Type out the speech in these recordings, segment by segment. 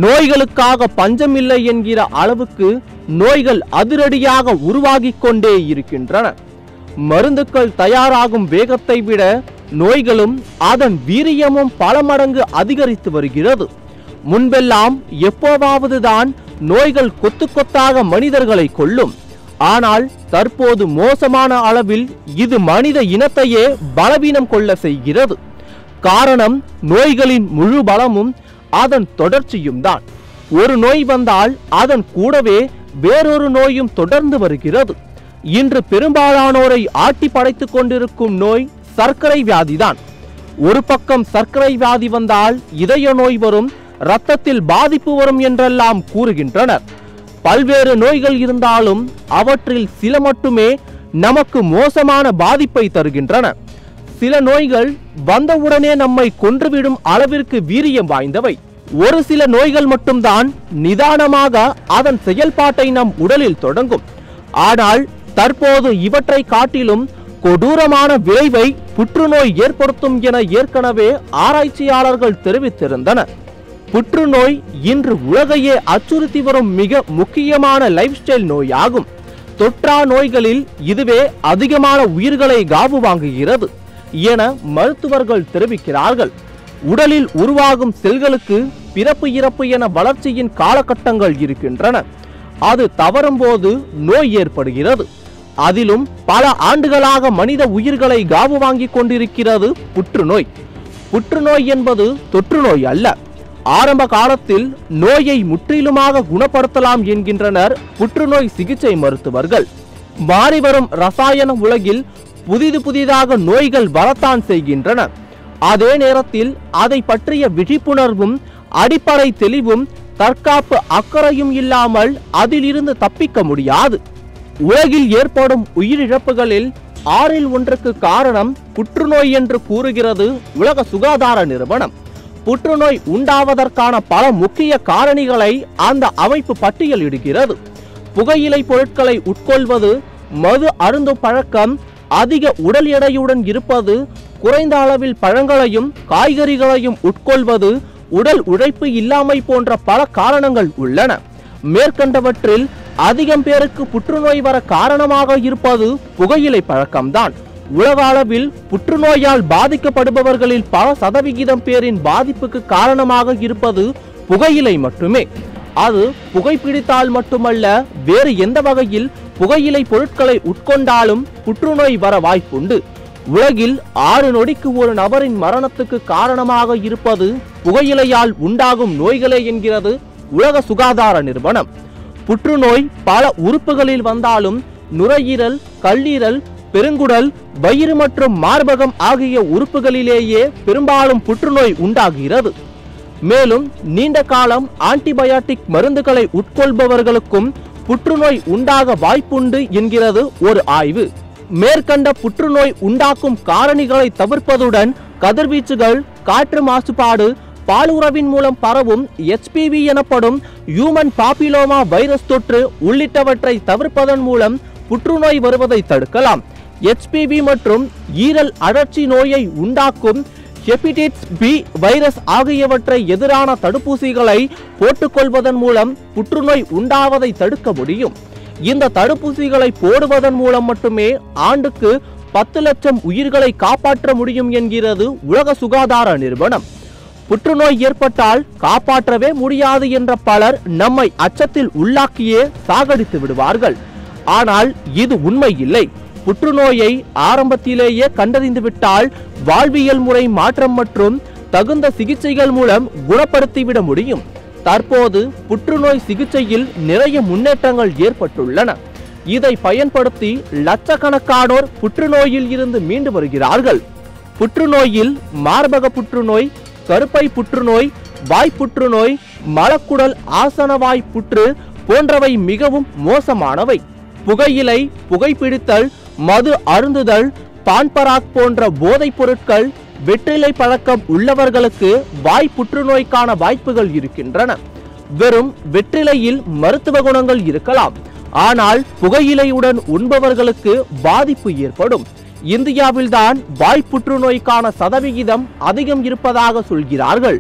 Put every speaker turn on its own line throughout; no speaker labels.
நோய்களுக்காக பஞ்சமில்லை என்கிற அளவுக்கு நோய்கள் அதிரடியாக உருவாகிக் கொண்டே இருக்கின்றன மருந்துக்கள் தயாராகும் வேகத்தை விட நோய்களும் அதன் வீரியமும் பல மடங்கு அதிகரித்து வருகிறது முன்பெல்லாம் எப்போவாவது தான் நோய்கள் கொத்து கொத்தாக மனிதர்களை கொல்லும் ஆனால் தற்போது மோசமான அளவில் இது மனித இனத்தையே பலவீனம் கொள்ள செய்கிறது காரணம் நோய்களின் முழு பலமும் அதன் தொடர்ச்சியும் தான் ஒரு நோய் வந்தால் அதன் கூடவே வேறொரு நோயும் தொடர்ந்து வருகிறது இன்று பெரும்பாலானோரை ஆட்டி படைத்துக் கொண்டிருக்கும் நோய் சர்க்கரை வியாதிதான் ஒரு பக்கம் சர்க்கரை வியாதி வந்தால் இதய நோய் வரும் இரத்தத்தில் பாதிப்பு வரும் என்றெல்லாம் கூறுகின்றனர் பல்வேறு நோய்கள் இருந்தாலும் அவற்றில் சில மட்டுமே நமக்கு மோசமான பாதிப்பை தருகின்றன சில நோய்கள் வந்தவுடனே நம்மை கொன்றுவிடும் அளவிற்கு வீரியம் வாய்ந்தவை ஒரு சில நோய்கள் மட்டும்தான் நிதானமாக அதன் செயல்பாட்டை நம் உடலில் தொடங்கும் ஆனால் தற்போது இவற்றை காட்டிலும் கொடூரமான விளைவை புற்றுநோய் ஏற்படுத்தும் என ஏற்கனவே ஆராய்ச்சியாளர்கள் தெரிவித்திருந்தனர் புற்றுநோய் இன்று உலகையே அச்சுறுத்தி வரும் மிக முக்கியமான லைஃப் ஸ்டைல் நோயாகும் தொற்றா நோய்களில் இதுவே அதிகமான உயிர்களை காவு வாங்குகிறது என மருத்துவர்கள் தெரிவிக்கிறார்கள் உடலில் உருவாகும் செல்களுக்கு பிறப்பு இறப்பு என வளர்ச்சியின் காலகட்டங்கள் இருக்கின்றன அது தவறும் போது நோய் ஏற்படுகிறது அதிலும் பல ஆண்டுகளாக மனித உயிர்களை காவு வாங்கிக் கொண்டிருக்கிறது புற்றுநோய் புற்றுநோய் என்பது தொற்று நோய் அல்ல ஆரம்ப காலத்தில் நோயை முற்றிலுமாக குணப்படுத்தலாம் என்கின்றனர் புற்றுநோய் சிகிச்சை மருத்துவர்கள் மாறிவரும் ரசாயன உலகில் புதிது புதிதாக நோய்கள் வரத்தான் செய்கின்றன அதே நேரத்தில் அதை பற்றிய விழிப்புணர்வும் அடிப்படை தெளிவும் தற்காப்பு அக்கறையும் இல்லாமல் அதிலிருந்து தப்பிக்க முடியாது உலகில் ஏற்படும் உயிரிழப்புகளில் ஆறில் ஒன்றுக்கு காரணம் புற்றுநோய் என்று கூறுகிறது உலக சுகாதார நிறுவனம் புற்றுநோய் உண்டாவதற்கான பல முக்கிய காரணிகளை அந்த அமைப்பு பட்டியலிடுகிறது புகையிலை பொருட்களை உட்கொள்வது மது அருந்தும் பழக்கம் அதிக உடல் எடையுடன் இருப்பது குறைந்த அளவில் பழங்களையும் காய்கறிகளையும் உட்கொள்வது உடல் உழைப்பு இல்லாமை போன்ற பல காரணங்கள் உள்ளன மேற்கண்டவற்றில் அதிகம் பேருக்கு புற்றுநோய் வர காரணமாக இருப்பது புகையிலை பழக்கம்தான் உலக அளவில் புற்றுநோயால் பாதிக்கப்படுபவர்களில் பல சதவிகிதம் பேரின் பாதிப்புக்கு காரணமாக இருப்பது புகையிலை மட்டுமே அது புகைப்பிடித்தால் மட்டுமல்ல வேறு எந்த வகையில் புகையிலை பொருட்களை உட்கொண்டாலும் புற்றுநோய் வர வாய்ப்புண்டு உலகில் ஆறு நொடிக்கு ஒரு நபரின் மரணத்துக்கு காரணமாக இருப்பது புகையிலையால் உண்டாகும் நோய்களே என்கிறது உலக சுகாதார நிறுவனம் புற்றுநோய் பல உறுப்புகளில் வந்தாலும் நுரையீரல் கல்லீரல் பெருங்குடல் வயிறு மற்றும் மார்பகம் ஆகிய உறுப்புகளிலேயே பெரும்பாலும் புற்றுநோய் உண்டாகிறது மேலும் நீண்ட காலம் ஆன்டிபயாட்டிக் மருந்துகளை உட்கொள்பவர்களுக்கும் புற்றுநோய் உண்டாக வாய்ப்புண்டு என்கிறது ஒரு ஆய்வு மேற்கண்ட புற்றுநோய் உண்டாக்கும் காரணிகளை தவிர்ப்பதுடன் கதிர்வீச்சுகள் காற்று மாசுபாடு பாலுறவின் மூலம் பரவும் HPV எனப்படும் ஹியூமன் பாப்பிலோமா வைரஸ் தொற்று உள்ளிட்டவற்றை தவிர்ப்பதன் மூலம் புற்றுநோய் வருவதை தடுக்கலாம் HPV மற்றும் ஈரல் அழற்சி நோயை உண்டாக்கும் ஹெப்படைட்டிஸ் பி வைரஸ் ஆகியவற்றை எதிரான தடுப்பூசிகளை போட்டுக்கொள்வதன் மூலம் புற்றுநோய் உண்டாவதை தடுக்க முடியும் இந்த தடுப்பூசிகளை போடுவதன் மூலம் மட்டுமே ஆண்டுக்கு பத்து லட்சம் உயிர்களை காப்பாற்ற முடியும் என்கிறது உலக சுகாதார நிறுவனம் புற்றுநோய் ஏற்பட்டால் காப்பாற்றவே முடியாது என்ற பலர் நம்மை அச்சத்தில் உள்ளாக்கியே சாகடித்து விடுவார்கள் ஆனால் இது உண்மை இல்லை புற்றுநோயை ஆரம்பத்திலேயே கண்டறிந்து விட்டால் வாழ்வியல் முறை மாற்றம் மற்றும் தகுந்த சிகிச்சைகள் மூலம் குணப்படுத்திவிட முடியும் தற்போது புற்றுநோய் சிகிச்சையில் நிறைய முன்னேற்றங்கள் ஏற்பட்டுள்ளன இதை பயன்படுத்தி லட்சக்கணக்கானோர் புற்றுநோயில் இருந்து மீண்டு வருகிறார்கள் புற்றுநோயில் மார்பக புற்றுநோய் கருப்பை புற்றுநோய் வாய் புற்றுநோய் மலக்குடல் ஆசனவாய் புற்று போன்றவை மிகவும் மோசமானவை புகையிலை புகைப்பிடித்தல் மது அருந்துதல் பான்பராக் போன்ற போதைப் பொருட்கள் வெற்றிலை பழக்கம் உள்ளவர்களுக்கு வாய் புற்றுநோய்க்கான வாய்ப்புகள் இருக்கின்றன வெறும் வெற்றிலையில் மருத்துவ குணங்கள் இருக்கலாம் ஆனால் புகையிலையுடன் உண்பவர்களுக்கு பாதிப்பு ஏற்படும் இந்தியாவில்தான் வாய் புற்றுநோய்க்கான சதவிகிதம் அதிகம் இருப்பதாக சொல்கிறார்கள்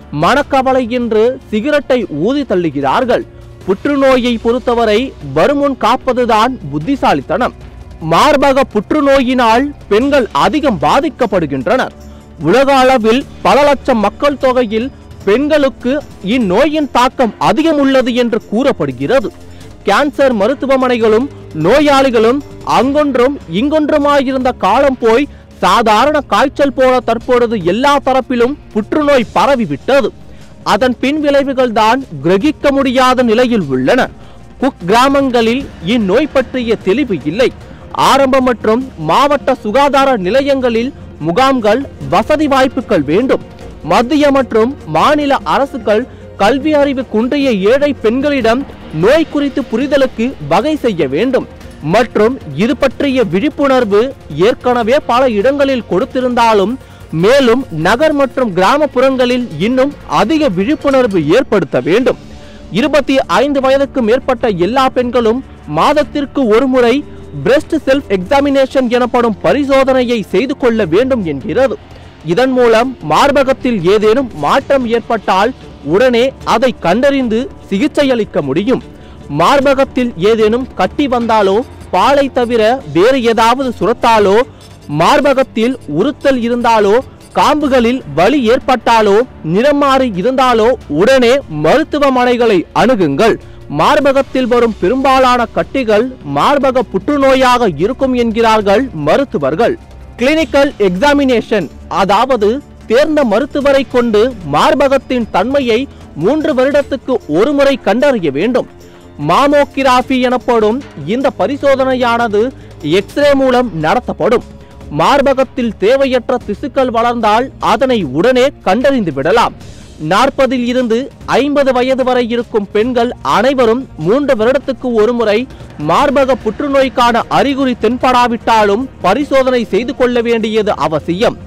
மனக்கவலை என்று சிகரெட்டை ஊதி தள்ளுகிறார்கள் புற்றுநோயை பொறுத்தவரை வருமுன் காப்பதுதான் புத்திசாலித்தனம் மார்பக புற்றுநோயினால் பெண்கள் அதிகம் பாதிக்கப்படுகின்றனர் உலக அளவில் பல லட்சம் மக்கள் தொகையில் பெண்களுக்கு இந்நோயின் தாக்கம் அதிகம் உள்ளது என்று கூறப்படுகிறது கேன்சர் மருத்துவமனைகளும் நோயாளிகளும் அங்கொன்றும் இங்கொன்றுமாயிருந்த காலம் போய் சாதாரண காய்ச்சல் போல தற்பொழுது எல்லா தரப்பிலும் புற்றுநோய் பரவிவிட்டது அதன் பின் விளைவுகள் தான் கிரகிக்க முடியாத நிலையில் உள்ளன குக் கிராமங்களில் இந்நோய் பற்றிய தெளிவு இல்லை ஆரம்ப மற்றும் மாவட்ட சுகாதார நிலையங்களில் முகாம்கள் வசதி வாய்ப்புகள் வேண்டும் மத்திய மற்றும் மாநில அரசுகள் கல்வி அறிவு குன்றிய ஏழை பெண்களிடம் நோய் குறித்து புரிதலுக்கு வகை செய்ய வேண்டும் மற்றும் இது பற்றிய விழிப்புணர்வு ஏற்கனவே பல இடங்களில் கொடுத்திருந்தாலும் மேலும் நகர் மற்றும் கிராமப்புறங்களில் இன்னும் அதிக விழிப்புணர்வு ஏற்படுத்த வேண்டும் இருபத்தி ஐந்து வயதுக்கு மேற்பட்ட எல்லா பெண்களும் மாதத்திற்கு ஒருமுறை பிரஸ்ட் செல்ஃப் எக்ஸாமினேஷன் எனப்படும் பரிசோதனையை செய்து கொள்ள வேண்டும் என்கிறது இதன் மூலம் மார்பகத்தில் ஏதேனும் மாற்றம் ஏற்பட்டால் உடனே அதை கண்டறிந்து சிகிச்சை அளிக்க முடியும் மார்பகத்தில் ஏதேனும் கட்டி வந்தாலோ பாலை தவிர வேறு ஏதாவது சுரத்தாலோ மார்பகத்தில் உறுத்தல் இருந்தாலோ காம்புகளில் வலி ஏற்பட்டாலோ நிறம் மாறி இருந்தாலோ உடனே மருத்துவமனைகளை அணுகுங்கள் மார்பகத்தில் வரும் பெரும்பாலான கட்டிகள் மார்பக புற்றுநோயாக இருக்கும் என்கிறார்கள் மருத்துவர்கள் கிளினிக்கல் எக்ஸாமினேஷன் அதாவது தேர்ந்த மருத்துவரை கொண்டு மார்பகத்தின் தன்மையை மூன்று வருடத்துக்கு ஒருமுறை கண்டறிய வேண்டும் மாமோகிராஃபி எனப்படும் இந்த பரிசோதனையானது எக்ஸ்ரே மூலம் நடத்தப்படும் மார்பகத்தில் தேவையற்ற திசுக்கள் வளர்ந்தால் அதனை உடனே கண்டறிந்து விடலாம் நாற்பதில் இருந்து ஐம்பது வயது வரை இருக்கும் பெண்கள் அனைவரும் மூன்று வருடத்துக்கு ஒருமுறை மார்பக புற்றுநோய்க்கான அறிகுறி தென்படாவிட்டாலும் பரிசோதனை செய்து கொள்ள வேண்டியது அவசியம்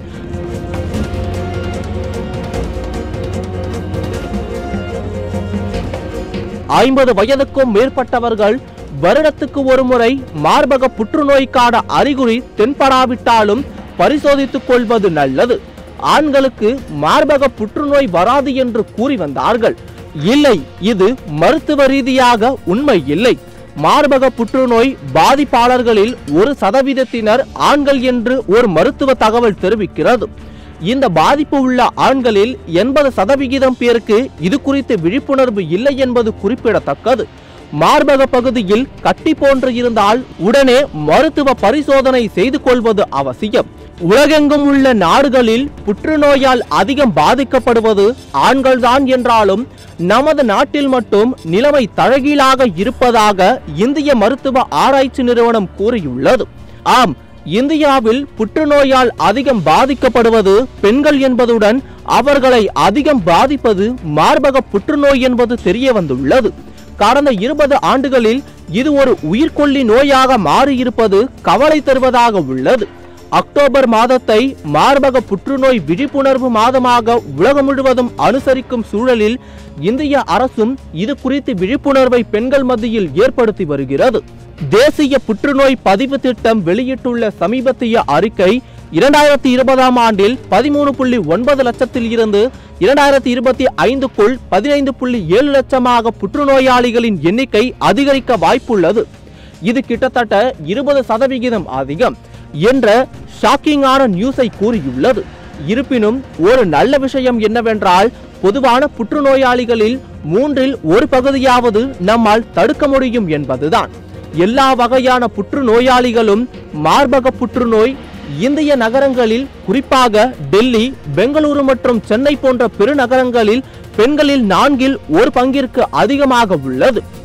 ஐம்பது வயதுக்கும் மேற்பட்டவர்கள் வருடத்துக்கு ஒருமுறை மார்பக புற்றுநோய்க்கான அறிகுறி தென்படாவிட்டாலும் பரிசோதித்துக் கொள்வது நல்லது ஆண்களுக்கு மார்பக புற்றுநோய் வராது என்று கூறி வந்தார்கள் இல்லை இது மருத்துவ ரீதியாக உண்மை இல்லை மார்பக புற்றுநோய் பாதிப்பாளர்களில் ஒரு சதவீதத்தினர் ஆண்கள் என்று ஒரு மருத்துவ தகவல் தெரிவிக்கிறது இந்த பாதிப்பு உள்ள ஆண்களில் எண்பது சதவிகிதம் பேருக்கு இது குறித்து விழிப்புணர்வு இல்லை என்பது குறிப்பிடத்தக்கது மார்பக பகுதியில் கட்டி போன்று இருந்தால் உடனே மருத்துவ பரிசோதனை செய்து கொள்வது அவசியம் உலகெங்கும் உள்ள நாடுகளில் புற்றுநோயால் அதிகம் பாதிக்கப்படுவது ஆண்கள்தான் என்றாலும் நமது நாட்டில் மட்டும் நிலைமை தழகீழாக இருப்பதாக இந்திய மருத்துவ ஆராய்ச்சி நிறுவனம் கூறியுள்ளது ஆம் இந்தியாவில் புற்றுநோயால் அதிகம் பாதிக்கப்படுவது பெண்கள் என்பதுடன் அவர்களை அதிகம் பாதிப்பது மார்பக புற்றுநோய் என்பது தெரிய வந்துள்ளது கடந்த இருபது ஆண்டுகளில் இது ஒரு உயிர்கொல்லி நோயாக மாறியிருப்பது கவலை தருவதாக உள்ளது அக்டோபர் மாதத்தை மார்பக புற்றுநோய் விழிப்புணர்வு மாதமாக உலகம் முழுவதும் அனுசரிக்கும் சூழலில் இந்திய அரசும் இது குறித்து விழிப்புணர்வை பெண்கள் மத்தியில் ஏற்படுத்தி வருகிறது தேசிய புற்றுநோய் பதிவு திட்டம் வெளியிட்டுள்ள சமீபத்திய அறிக்கை இரண்டாயிரத்தி இருபதாம் ஆண்டில் பதிமூணு புள்ளி ஒன்பது லட்சத்தில் இருந்து இரண்டாயிரத்தி இருபத்தி ஐந்துக்குள் பதினைந்து புள்ளி ஏழு லட்சமாக புற்றுநோயாளிகளின் எண்ணிக்கை அதிகரிக்க வாய்ப்புள்ளது இது கிட்டத்தட்ட இருபது சதவிகிதம் அதிகம் என்ற ஷாக்கிங்கான நியூஸை கூறியுள்ளது இருப்பினும் ஒரு நல்ல விஷயம் என்னவென்றால் பொதுவான புற்றுநோயாளிகளில் மூன்றில் ஒரு பகுதியாவது நம்மால் தடுக்க முடியும் என்பதுதான் எல்லா வகையான புற்றுநோயாளிகளும் மார்பக புற்றுநோய் இந்திய நகரங்களில் குறிப்பாக டெல்லி பெங்களூரு மற்றும் சென்னை போன்ற பெருநகரங்களில் பெண்களில் நான்கில் ஒரு பங்கிற்கு அதிகமாக உள்ளது